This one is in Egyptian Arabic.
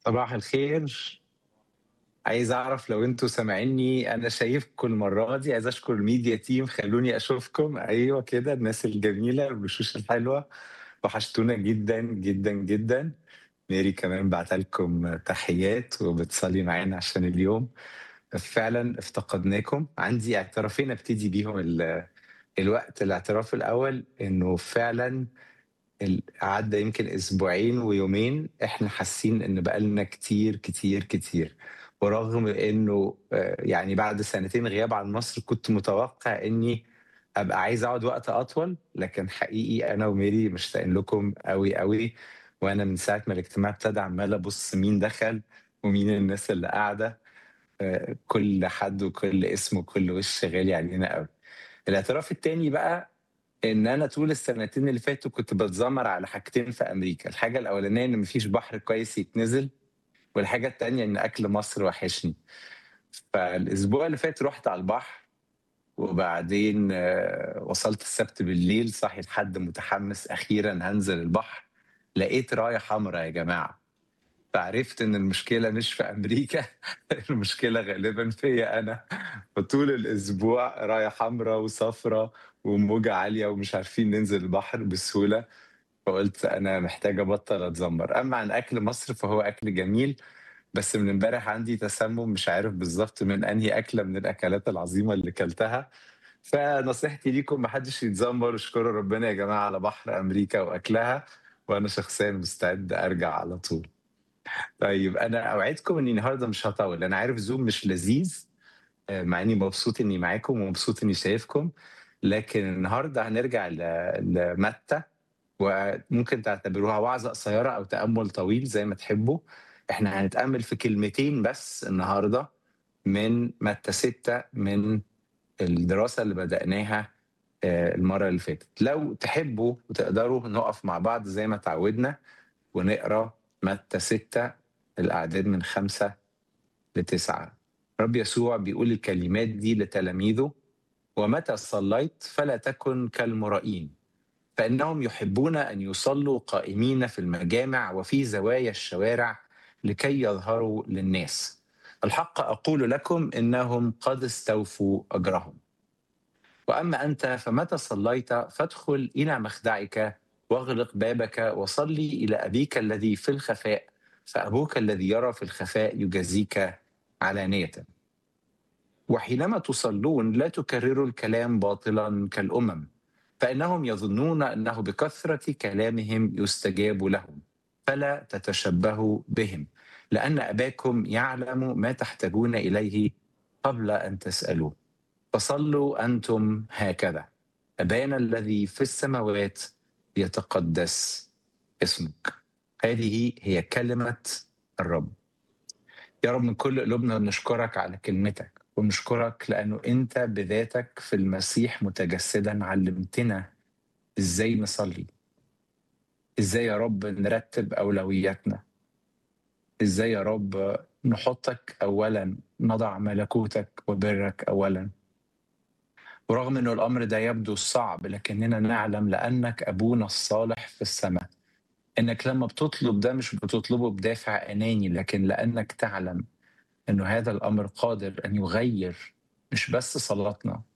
صباح الخير. عايز أعرف لو أنتم سامعينّي أنا شايفكم المرّة دي، عايز أشكر الmedia team خلّوني أشوفكم، أيوه كده الناس الجميلة الوشوش الحلوة، وحشتونا جدًا، جدًا، جدًا. ميري كمان باعتة لكم تحيات وبتصلّي معانا عشان اليوم. فعلًا افتقدناكم. عندي اعترافين أبتدي بيهم ال الوقت، الاعتراف الأول إنه فعلًا ال عدّى يمكن أسبوعين ويومين إحنا حاسين إن بقى لنا كتير، كتير، كتير. ورغم إنه آآ يعني بعد سنتين غياب عن مصر كنت متوقع إني أبقى عايز أقعد وقت أطول، لكن حقيقي أنا وميري مشتاقين لكم أوي، أوي، وأنا من ساعة ما الاجتماع ابتدى عمّال أبُص مين دخل ومين الناس اللي قاعدة، آآ كل حد وكل اسم وكل وِش غالي علينا أوي. الاعتراف التاني بقى إن أنا طول السنتين اللي فاتوا كنت باتذمّر على حاجتين في أمريكا، الحاجة الأولانية إن ما فيش بحر كويس يتنزل، والحاجة التانية إن أكل مصر وحشني. فالأسبوع اللي فات رُحت على البحر، وبعدين وصلت السبت بالليل صاحي الحد متحمس أخيرًا هانزل البحر، لقيت راية حمرا يا جماعة. فعرفت إن المشكلة مش في أمريكا، المشكلة غالبًا فيّا أنا. فطول الأسبوع راية حمرا وصفرا وموجة عالية ومش عارفين ننزل البحر بسهولة، فقُلت أنا محتاج أبطّل أتذمّر. أمّا عن أكل مصر فهو أكل جميل، بس من امبارح عندي تسمُّم مش عارف بالضبط من أنهي أكلة من الأكلات العظيمة اللي كلتها. فنصيحتي ليكم ما حدّش يتذمّر واشكروا ربنا يا جماعة على بحر أمريكا وأكلها، وأنا شخصيًا مستعد أرجع على طول. طيب أنا أوعدكم إني النهارده مش هاطوّل، أنا عارف Zoom مش لذيذ، آآ مع إني مبسوط إني معاكم ومبسوط إني شايفكم، لكن النهارده هنرجع ل لمتى، وممكن تعتبروها وعظة قصيرة أو تأمُّل طويل زي ما تحبّوا. إحنا هنتأمّل في كلمتين بس النهارده من متى 6 من الدراسة اللي بدأناها آآ المرّة اللي فاتت. لو تحبّوا وتقدروا نُقف مع بعض زي ما اتعوّدنا ونقرا متى 6 الأعداد من 5 ل9. الرب يسوع بيقول الكلمات دي لتلاميذه: "ومتى صلّيت فلا تكن كالمُرائين، فإنهم يحبون أن يصلّوا قائمين في المجامع وفي زوايا الشوارع لكي يظهروا للناس. الحق أقول لكم إنهم قد استوفوا أجرهم. وأما أنت فمتى صلّيت فادخل إلى مخدعك واغلق بابك وصلِّ إلى أبيك الذي في الخفاء، فأبوك الذي يرى في الخفاء يجازيك علانيةً. وحينما تصلّون لا تكرروا الكلام باطلًا كالأمم، فإنهم يظنون أنه بكثرة كلامهم يستجاب لهم، فلا تتشبهوا بهم، لأن أباكم يعلم ما تحتاجون إليه قبل أن تسألوه. فصلوا أنتم هكذا: أبانا الذي في السماوات ليتقدس اسمك. هذه هي كلمة الرب. يا رب من كل قلوبنا بنشكرك على كلمتك، ونشكرك لأنه أنت بذاتك في المسيح متجسدًا علّمتنا إزاي نصلّي. إزاي يا رب نرتّب أولوياتنا. إزاي يا رب نحُطّك أولًا، نضع ملكوتك وبرّك أولًا. ورغم إنه الأمر ده يبدو صعب، لكننا نعلم لأنك أبونا الصالح في السما، إنك لمّا بتطلب ده مش بتطلبه بدافع أناني، لكن لأنك تعلم إنه هذا الأمر قادر أن يغيّر مش بس صلاتنا،